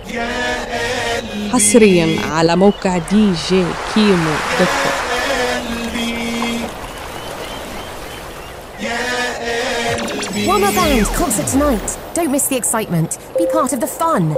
حصريا على موقع دي جي كيمو دوت كوم One more band concert tonight. Don't miss the excitement. Be part of the fun.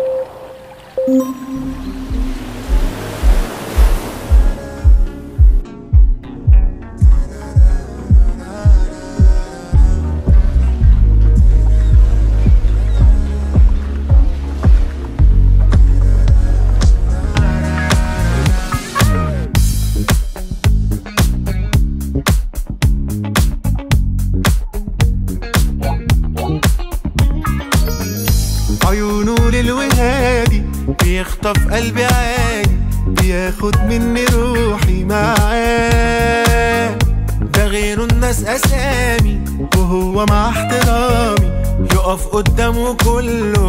عيونه للوهادي بيخطف قلبي عادي بياخد مني روحي معاه ده غيره الناس اسامي وهو مع احترامي يقف قدامه كله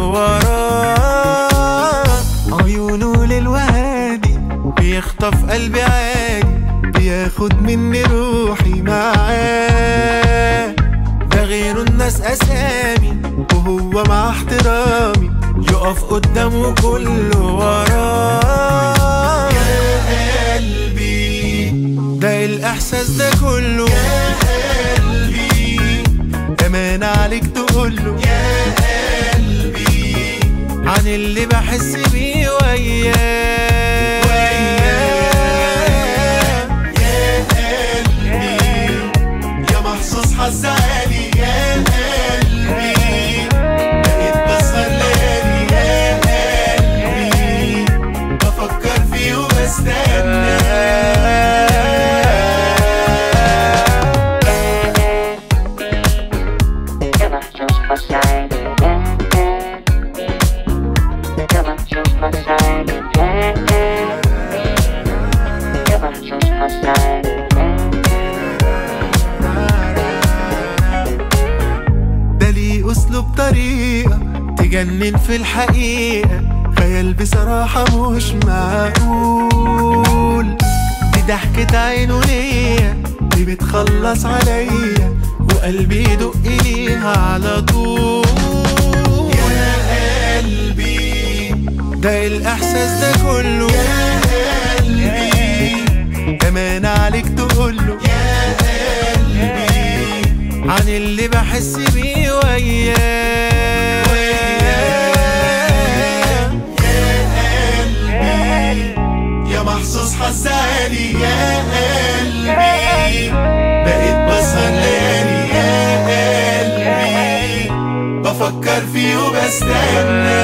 وراه عيونه للوهادي بيخطف قلبي عادي بياخد مني روحي معاه ده غيره الناس اسامي وهو مع احترامي يقف قدامه كله وراه يا قلبي ده الاحساس ده كله يا قلبي امان عليك تقوله يا قلبي عن اللي بحس بيه وياه يا قلبي يا محظوظ حظ عالي يا قلبي بقيت بسهر ليالي يا قلبي بفكر فيه وبستنى ده ليه اسلوب طريقة تجنن في الحقيقة خيال بصراحة مش معقول دي ضحكة عينه ليا دي بتخلص عليا وقلبي يدق ليها على طول يا قلبي ده الاحساس ده كله يا قلبي امان عليك تقوله يا قلبي عن اللي بحس بيه وياه يا قلبي يا محظوظ حظ عالي يا قلبي بقيت بسهر ليالي يا قلبي بفكر فيه وبستنى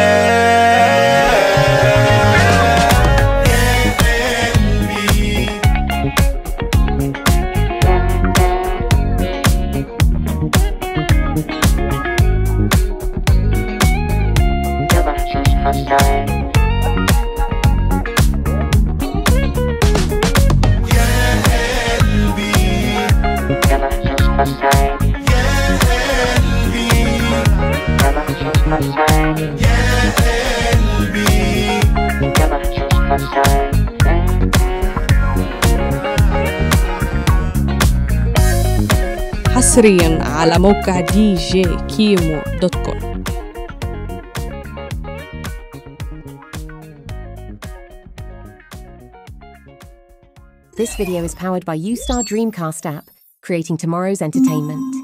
يا قلبي يا قلبي يا قلبي يا قلبي حصريا على موقع دي جي كيمو دوت كوم This video is powered by Ustar Dreamcast app, creating tomorrow's entertainment.